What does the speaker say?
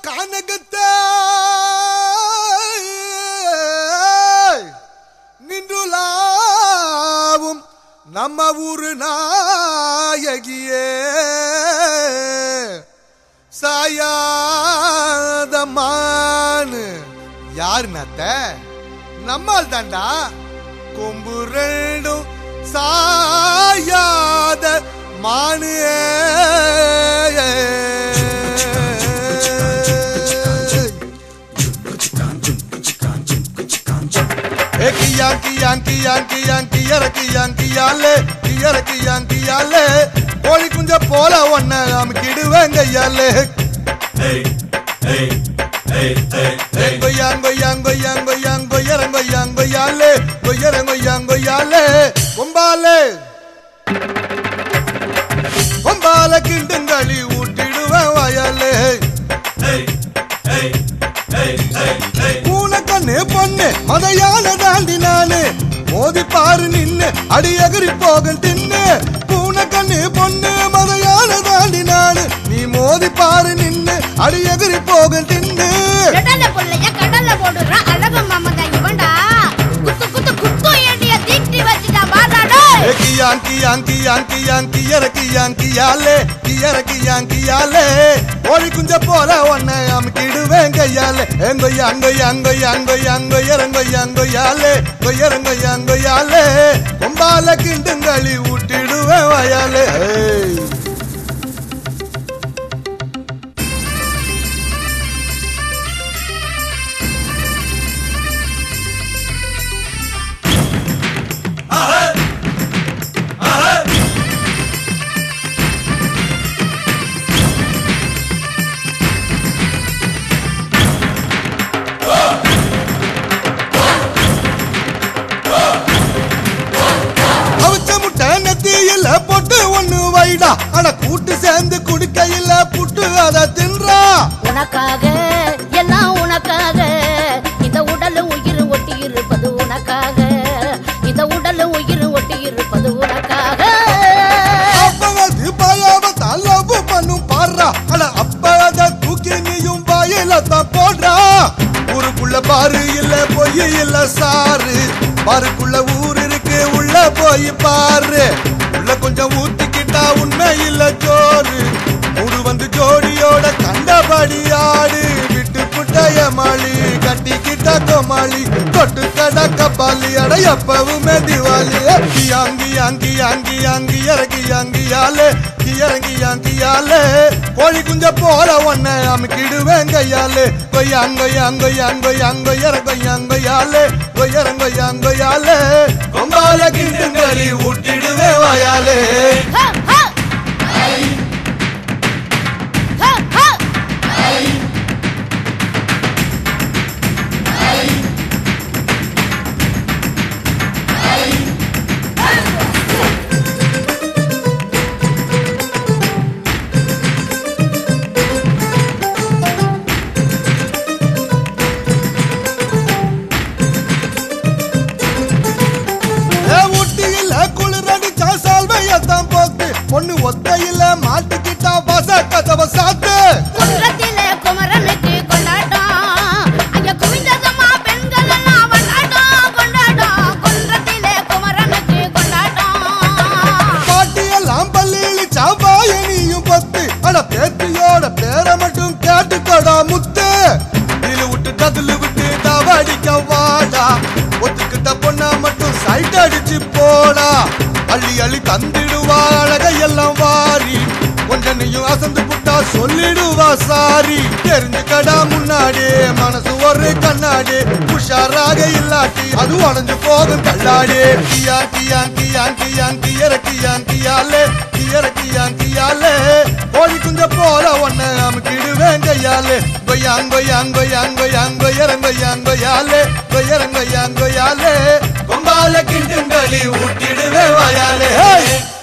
கானகத்தை நின்றுலாவும் நம்ம ஊரு நாயகியே சாயாதமானு யாரு நத்த நம்மால் தாண்டா கொம்பு ரெண்டும் சாயாத மானு ஏ கியா கியா கியா கியா கியர கியா கியாலே கியர கியா கியாலே கோழி குஞ்ச போல ஒன்ன அமுக்கிடுவேன் கையாலே கொய்யாங்கொய்யாங்கொய்யாங்கொய்யாங்கொய்யாலே கொய்யரங்கொய்யாங்கொய்யாலே கொம்பாலே கொம்பால கிண்டுங்களி ஊட்டிடுவேன் வயலே பூனக்கண்ணு பொண்ணு மதையான தாண்டி நானு மோதி பாரு நின்னு அடி எகிரி போகும் தின்னு பூனக்கண்ணு பொண்ணு மதையான தாண்டி நானு நீ மோதி பாரு நின்னு அடி எகிரி போகும் தின்னு கடல்ல புள்ளைய கடல்ல போடுற அழகு மாமங்க இவன்டா குத்து குத்து குத்து ஏண்டிய தீட்டி வச்சுட்டான் வாடாடோ ஏ கியான் கியான் கியான் கியான் கியர கியான் கியாலே கியர கியான் கியாலே கோழி குஞ்ச போல ஒன்ன அமுக்கிடுவேன் கையாலே எங்கொய்யா அங்கொய்யா அங்கொய்யா அங்கொய்யா அங்கொய்யர கொய்யா அங்கொய்யாலே கொய்யர கொய்யா அங்கொய்யாலே கொம்பால கிண்டுங்களி ஊட்டிடுவேன் வயாலே ஏய். அவிச்ச முட்டை நெத்தியில போட்டு ஒண்ணு வைடா அட கூட்டு சேர்ந்து குடிக்கையில புட்டு அத தின்றா உனக்காக எல்லாம் உனக்காக இந்த உடல் உயிர் ஒட்டி இருப்பது உனக்காக இந்த உடல் உயிர் ஒட்டி இருப்பது உனக்காக அப்பவது பாயாவ லவ் பண்ணும் பாடுறா அட அப்பத தூக்கி நீயும் வாயில தான் போடுறா ஊருக்குள்ள பாரு இல்ல பொய் இல்ல சாரு பாருக்குள்ள ஊர் இருக்கு உள்ள போய் பாரு உள்ள கொஞ்சம் ஊத்திக்கிட்டா உண்மை இல்ல ஜோறு மூடு வந்து ஜோடியோட கண்டபடி ஆடு விட்டு புட்டைய மாளி கட்டிக்கிட்ட கோமாளி தொட்டு கடக்க பாலி அட எப்பவுமே திவாலி அங்கி அங்கி அங்கி அங்கி இறங்கி அங்கியாலே இறங்கி அங்கியாலே கோழி குஞ்ச போல ஒன்ன அமுக்கிடுவேன் கையாலே கொய்யாங்கொய்யாங்கொய்யாங்கொய்யாங்கொய் இறங்கொய்யாங்கொய்யாலே கொய்யறங்கொய்யாங்கொய்யாலே கொம்பால கிண்டுங்களி ஊட்டிடுவேன் வாயாலே ஹ, ஹ. ஹ, ஹ. ஏ ஊட்டியில குளிரடிச்சா சால்வையத்தான் போக்கு பொண்ணு ஒத்தையில மாட்டிக்கிட்டா பச கதவ சாத்து குன்றத்திலே குமரனுக்கு கொண்டாட்டம் அங்க குவிந்ததம்மா பெண்கள் எல்லாம் கொண்டாட்டம் கொண்டாட்டம் குன்றத்திலே குமரனுக்கு கொண்டாட்டம் பாட்டியெல்லாம் பள்ளியில சாவாயனியும் பத்து அட பேத்தியோட பேரை மட்டும் கேட்டுக்கடா முத்து இதில் விட்டு டதுல விட்டு தவடிக்க வாடா ஒத்துக்கிட்ட பொண்ணா மட்டும் சைட் அடிச்சு போடா அள்ளி அள்ளி தந்திடுவா அழகையெல்லாம் வாரி கொஞ்ச நீயும் அசந்து புட்டா சொல்லிடுவா சாரி தெரிஞ்சுக்கடா முன்னாடி மனசு ஒரு கண்ணாடி உஷாராக இல்லாட்டி அது உடஞ்சு போகும் தள்ளாடி கியா கியா கியா கியா கியர கியா கியாலே கியர கியா கியாலே கோழி குஞ்ச போல ஒன்ன அமுக்கிடுவேன் கையாலே கொய்யாங்கொய்யாங்கொய்யாங்கொய்யாங்கொய்யாங்கொய்யாலே கொய்யரங்கொய்யாங்கொய்யாலே கொம்பால கிண்டுங்களி ஊட்டிடுவேன் வாயாலே ஹே